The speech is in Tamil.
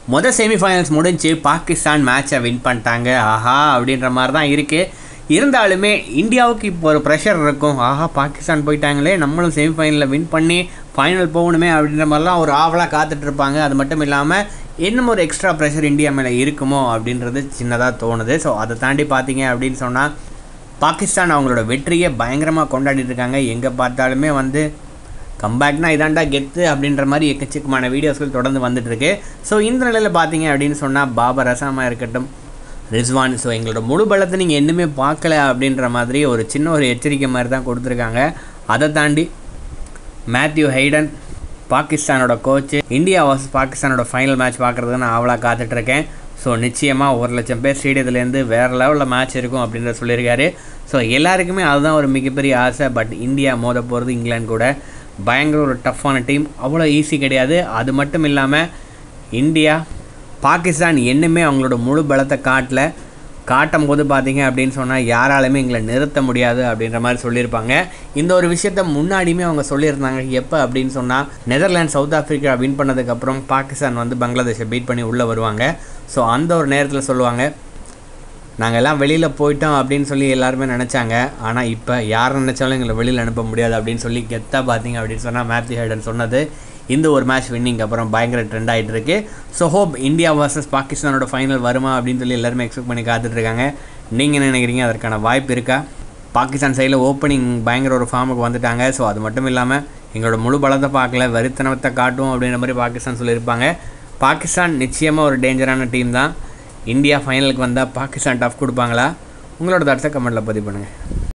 மொதல் செமிஃபைனல்ஸ் முடிஞ்சு பாகிஸ்தான் மேட்சை வின் பண்ணிட்டாங்க ஆஹா அப்படின்ற மாதிரி தான் இருக்குது இருந்தாலுமே இந்தியாவுக்கு இப்போ ஒரு ப்ரெஷர் இருக்கும் ஆஹா பாகிஸ்தான் போயிட்டாங்களே நம்மளும் செமிஃபைனலில் வின் பண்ணி ஃபைனல் போகணுமே அப்படின்ற மாதிரிலாம் ஒரு ஆவலாக காத்துட்ருப்பாங்க அது மட்டும் இல்லாமல் இன்னும் ஒரு எக்ஸ்ட்ரா ப்ரெஷர் இந்தியா மேலே இருக்குமோ அப்படின்றது சின்னதாக தோணுது ஸோ அதை தாண்டி பார்த்தீங்க அப்படின்னு சொன்னால் பாகிஸ்தான் அவங்களோட வெற்றியை பயங்கரமாக கொண்டாடிட்டு இருக்காங்க எங்கே பார்த்தாலுமே வந்து கம்பேக்னா இதாண்டா கெத்து அப்படின்ற மாதிரி எக்கச்சக்கமான வீடியோஸ்கள் தொடர்ந்து வந்துட்டுருக்கு ஸோ இந்த நிலையில் பார்த்தீங்க அப்படின்னு சொன்னால் பாபர் அசாமா இருக்கட்டும் ரிஸ்வான் ஸோ எங்களோட முழு பலத்தை நீங்கள் இன்னுமே பார்க்கல அப்படின்ற மாதிரி ஒரு சின்ன ஒரு எச்சரிக்கை மாதிரி தான் கொடுத்துருக்காங்க அதை தாண்டி மேத்யூ ஹைடன் பாகிஸ்தானோட கோச்சு இந்தியா vs பாகிஸ்தானோட ஃபைனல் மேட்ச் பார்க்குறதுக்கு நான் ஆவலாக காத்துட்ருக்கேன் ஸோ நிச்சயமாக ஒரு லட்சம் பேர் ஸ்டேடியத்துலேருந்து வேறு லெவலில் மேட்ச் இருக்கும் அப்படின்றத சொல்லியிருக்காரு ஸோ எல்லாருக்குமே அதுதான் ஒரு மிகப்பெரிய ஆசை பட் இந்தியா மோத போகிறது இங்கிலாந்து கூட பயங்கர ஒரு டஃப்பான டீம் அவ்வளோ ஈஸி கிடையாது அது மட்டும் இல்லாமல் இந்தியா பாகிஸ்தான் என்னமே அவங்களோட முழு பலத்தை காட்டல காட்டும் போது பார்த்தீங்க அப்படின்னு சொன்னால் யாராலுமே எங்களை நிறுத்த முடியாது அப்படின்ற மாதிரி சொல்லியிருப்பாங்க இந்த ஒரு விஷயத்த முன்னாடியுமே அவங்க சொல்லியிருந்தாங்க எப்போ அப்படின்னு சொன்னால் நெதர்லாந்து சவுத் ஆஃப்ரிக்கா வின் பண்ணதுக்கப்புறம் பாகிஸ்தான் வந்து பங்களாதேஷை பீட் பண்ணி உள்ளே வருவாங்க ஸோ அந்த ஒரு நேரத்தில் சொல்லுவாங்க நாங்கள் எல்லாம் வெளியில் போயிட்டோம் அப்படின்னு சொல்லி எல்லாருமே நினச்சாங்க ஆனால் இப்போ யார் நினச்சாலும் எங்களை வெளியில் அனுப்ப முடியாது அப்படின்னு சொல்லி கெத்தாக பார்த்தீங்க அப்படின்னு சொன்னால் மேத்யூ ஹைடன் சொன்னது இந்த ஒரு மேட்ச் வின்னிங் அப்புறம் பயங்கர ட்ரெண்ட் ஆகிட்டு இருக்கு ஸோ ஹோப் இந்தியா வர்சஸ் பாகிஸ்தானோட ஃபைனல் வருமா அப்படின்னு சொல்லி எல்லாருமே எக்ஸ்பெக்ட் பண்ணி காத்துட்ருக்காங்க நீங்கள் என்ன நினைக்கிறீங்க அதற்கான வாய்ப்பு இருக்கா பாகிஸ்தான் சைடில் ஓப்பனிங் பயங்கர ஒரு ஃபார்முக்கு வந்துட்டாங்க ஸோ அது மட்டும் இல்லாமல் எங்களோட முழு பலத்தை பார்க்கல வெறித்தனத்தை காட்டும் அப்படின்ற மாதிரி பாகிஸ்தான் சொல்லியிருப்பாங்க பாகிஸ்தான் நிச்சயமாக ஒரு டேஞ்சரான டீம் தான் இந்தியா ஃபைனலுக்கு வந்தால் பாகிஸ்தான் டஃப் கொடுப்பாங்களா உங்களோட தட்ஸை கமெண்ட்டில் பதிவு பண்ணுங்கள்